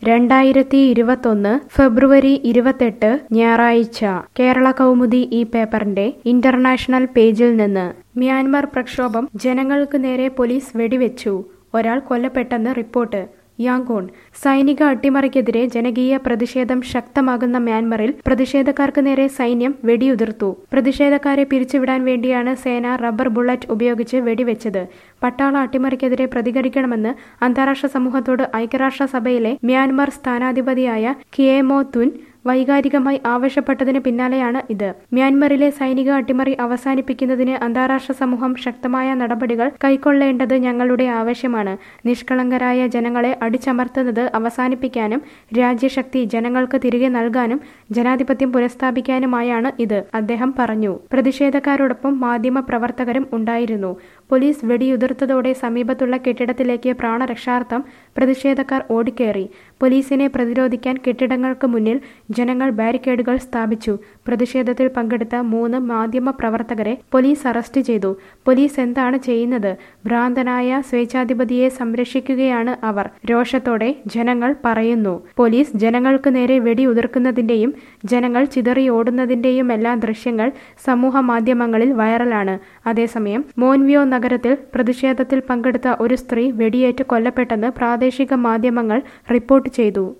രണ്ടായിരത്തി ഇരുപത്തൊന്ന് ഫെബ്രുവരി ഇരുപത്തെട്ട് ഞായറാഴ്ച കേരള കൗമുദി ഈ പേപ്പറിന്റെ ഇന്റർനാഷണൽ പേജിൽ നിന്ന് മ്യാൻമർ പ്രക്ഷോഭം ജനങ്ങൾക്ക് നേരെ പോലീസ് വെടിവെച്ചു ഒരാൾ കൊല്ലപ്പെട്ടെന്ന് റിപ്പോർട്ട് യാങ്കോൺ സൈനിക അട്ടിമറിക്കെതിരെ ജനകീയ പ്രതിഷേധം ശക്തമാകുന്ന മ്യാൻമറിൽ പ്രതിഷേധക്കാർക്ക് നേരെ സൈന്യം വെടിയുതിർത്തു പ്രതിഷേധക്കാരെ പിരിച്ചുവിടാൻ വേണ്ടിയാണ് സേന റബ്ബർ ബുള്ളറ്റ് ഉപയോഗിച്ച് വെടിവെച്ചത് പട്ടാള അട്ടിമറിക്കെതിരെ പ്രതികരിക്കണമെന്ന് അന്താരാഷ്ട്ര സമൂഹത്തോട് ഐക്യരാഷ്ട്രസഭയിലെ മ്യാൻമർ സ്ഥാനാധിപതിയായ കിയേമോ തുൻ വൈകാരികമായി ആവശ്യപ്പെട്ടതിന് പിന്നാലെയാണ് ഇത് മ്യാൻമറിലെ സൈനിക അട്ടിമറി അവസാനിപ്പിക്കുന്നതിന് അന്താരാഷ്ട്ര സമൂഹം ശക്തമായ നടപടികൾ കൈക്കൊള്ളേണ്ടത് ഞങ്ങളുടെ ആവശ്യമാണ് നിഷ്കളങ്കരായ ജനങ്ങളെ അടിച്ചമർത്തുന്നത് അവസാനിപ്പിക്കാനും രാജ്യശക്തി ജനങ്ങൾക്ക് തിരികെ നൽകാനും ജനാധിപത്യം പുനഃസ്ഥാപിക്കാനുമായാണ് ഇത് അദ്ദേഹം പറഞ്ഞു പ്രതിഷേധക്കാരോടൊപ്പം മാധ്യമ പ്രവർത്തകരും ഉണ്ടായിരുന്നു പോലീസ് വെടിയുതിർത്തതോടെ സമീപത്തുള്ള കെട്ടിടത്തിലേക്ക് പ്രാണരക്ഷാർത്ഥം പ്രതിഷേധക്കാർ ഓടിക്കേറി പോലീസിനെ പ്രതിരോധിക്കാൻ കെട്ടിടങ്ങൾക്ക് മുന്നിൽ ജനങ്ങൾ ബാരിക്കേഡുകൾ സ്ഥാപിച്ചു പ്രതിഷേധത്തിൽ പങ്കെടുത്ത മൂന്ന് മാധ്യമ പ്രവർത്തകരെ പോലീസ് അറസ്റ്റ് ചെയ്തു പോലീസ് എന്താണ് ചെയ്യുന്നത് ഭ്രാന്തനായ സ്വേച്ഛാധിപതിയെ സംരക്ഷിക്കുകയാണ് അവർ രോഷത്തോടെ ജനങ്ങൾ പറയുന്നു പോലീസ് ജനങ്ങൾക്ക് നേരെ വെടിയുതിർക്കുന്നതിന്റെയും ജനങ്ങൾ ചിതറി ഓടുന്നതിന്റെയും എല്ലാ ദൃശ്യങ്ങൾ സമൂഹ മാധ്യമങ്ങളിൽ വൈറലാണ് അതേസമയം മോൻവിയോ നഗരത്തിൽ പ്രതിഷേധത്തിൽ പങ്കെടുത്ത ഒരു സ്ത്രീ വെടിയേറ്റ് കൊല്ലപ്പെട്ടെന്ന് പ്രാദേശിക മാധ്യമങ്ങൾ റിപ്പോർട്ട് ചെയ്തു